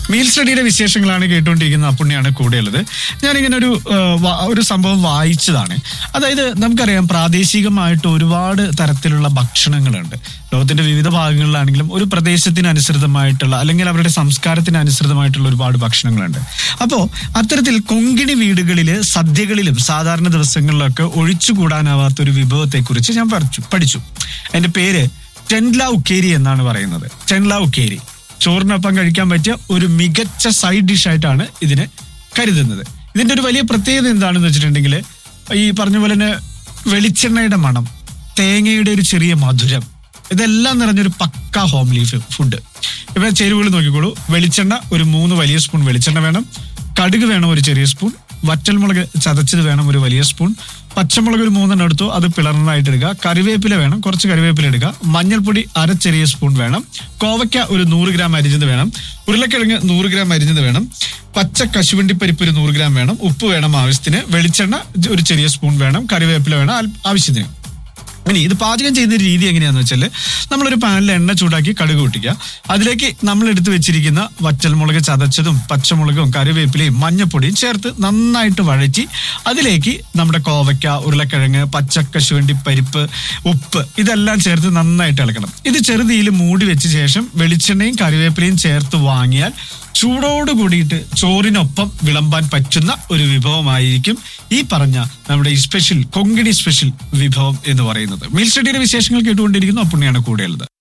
meal സ്റ്റഡിയുടെ വിശേഷങ്ങളാണ് കേട്ടുകൊണ്ടിരിക്കുന്ന അപ്പുണ്ണിയാണ് കൂടെയുള്ളത് ഞാനിങ്ങനെ ഒരു ആ, വ- ഒരു സംഭവം വായിച്ചതാണ് അതായത് നമുക്കറിയാം പ്രാദേശികമായിട്ട് ഒരുപാട് തരത്തിലുള്ള ഭക്ഷണങ്ങളുണ്ട് ലോകത്തിന്റെ വിവിധ ഭാഗങ്ങളിലാണെങ്കിലും ഒരു പ്രദേശത്തിന് അനുസൃതമായിട്ടുള്ള അല്ലെങ്കിൽ അവരുടെ സംസ്കാരത്തിന് അനുസൃതമായിട്ടുള്ള ഒരുപാട് ഭക്ഷണങ്ങളുണ്ട് അപ്പോൾ അത്തരത്തിൽ കൊങ്കിണി വീടുകളിൽ സദ്യകളിലും സാധാരണ ദിവസങ്ങളിലൊക്കെ ഒഴിച്ചുകൂടാനാവാത്ത ഒരു വിഭവത്തെക്കുറിച്ച് ഞാൻ പഠിച്ചു പഠിച്ചു അതിന്റെ പേര് ടെൻല ഉക്കേരി എന്നാണ് പറയുന്നത് ടെൻല ഉക്കേരി ചോറിനൊപ്പം കഴിക്കാൻ പറ്റിയ ഒരു മികച്ച സൈഡ് ഡിഷ് ആയിട്ടാണ് ഇതിനെ കരുതുന്നത് ഇതിന്റെ ഒരു വലിയ പ്രത്യേകത എന്താണെന്ന് വെച്ചിട്ടുണ്ടെങ്കിൽ ഈ പറഞ്ഞ പോലെ തന്നെ വെളിച്ചെണ്ണയുടെ മണം തേങ്ങയുടെ ഒരു ചെറിയ മധുരം ഇതെല്ലാം നിറഞ്ഞൊരു പക്ക ഹോംലി ഫുഡ് ഇപ്പൊ ചേരുവകൾ നോക്കിക്കോളൂ വെളിച്ചെണ്ണ ഒരു മൂന്ന് വലിയ സ്പൂൺ വെളിച്ചെണ്ണ വേണം കടുക് വേണം ഒരു ചെറിയ സ്പൂൺ വറ്റൽമുളക് ചതച്ചത് വേണം ഒരു വലിയ സ്പൂൺ പച്ചമുളക് ഒരു മൂന്നെണ്ണം എടുത്തു അത് പിളർന്നതായിട്ട് എടുക്കുക കറിവേപ്പില വേണം കുറച്ച് കറിവേപ്പില എടുക്കുക മഞ്ഞൾപ്പൊടി അര ചെറിയ സ്പൂൺ വേണം കോവയ്ക്ക ഒരു നൂറ് ഗ്രാം അരിഞ്ഞത് വേണം ഉരുളക്കിഴങ്ങ് നൂറ് ഗ്രാം അരിഞ്ഞത് വേണം പച്ച കശുവണ്ടിപ്പരിപ്പ് ഒരു നൂറ് ഗ്രാം വേണം ഉപ്പ് വേണം ആവശ്യത്തിന് വെളിച്ചെണ്ണ ഒരു ചെറിയ സ്പൂൺ വേണം കറിവേപ്പില വേണം അൽ- ആവശ്യത്തിന് ഇനി ഇത് പാചകം ചെയ്യുന്ന രീതി എങ്ങനെയാന്ന് വെച്ചാൽ നമ്മളൊരു പാനിൽ എണ്ണ ചൂടാക്കി കടുക് പൊട്ടിക്കുക അതിലേക്ക് നമ്മൾ എടുത്തു വെച്ചിരിക്കുന്ന വറ്റൽമുളക് ചതച്ചതും പച്ചമുളകും കറിവേപ്പിലയും മഞ്ഞപ്പൊടിയും ചേർത്ത് നന്നായിട്ട് വഴറ്റി അതിലേക്ക് നമ്മുടെ കോവയ്ക്ക ഉരുളക്കിഴങ്ങ് പച്ചക്കശുവണ്ടി പരിപ്പ് ഉപ്പ് ഇതെല്ലാം ചേർത്ത് നന്നായിട്ട് ഇളക്കണം ഇത് ചെറുതീയിൽ മൂടി വെച്ച ശേഷം വെളിച്ചെണ്ണയും കറിവേപ്പിലയും ചേർത്ത് വാങ്ങിയാൽ ചൂടോട് കൂടിയിട്ട് ചോറിനൊപ്പം വിളമ്പാൻ പറ്റുന്ന ഒരു വിഭവമായിരിക്കും ഈ പറഞ്ഞ നമ്മുടെ ഈ സ്പെഷ്യൽ കൊങ്കിണി സ്പെഷ്യൽ വിഭവം എന്ന് പറയുന്നത് മീൽ സ്റ്റഡിയുടെ വിശേഷങ്ങൾ കേട്ടുകൊണ്ടിരിക്കുന്നു അപ്പുണ്ണിയാണ് കൂടെയുള്ളത്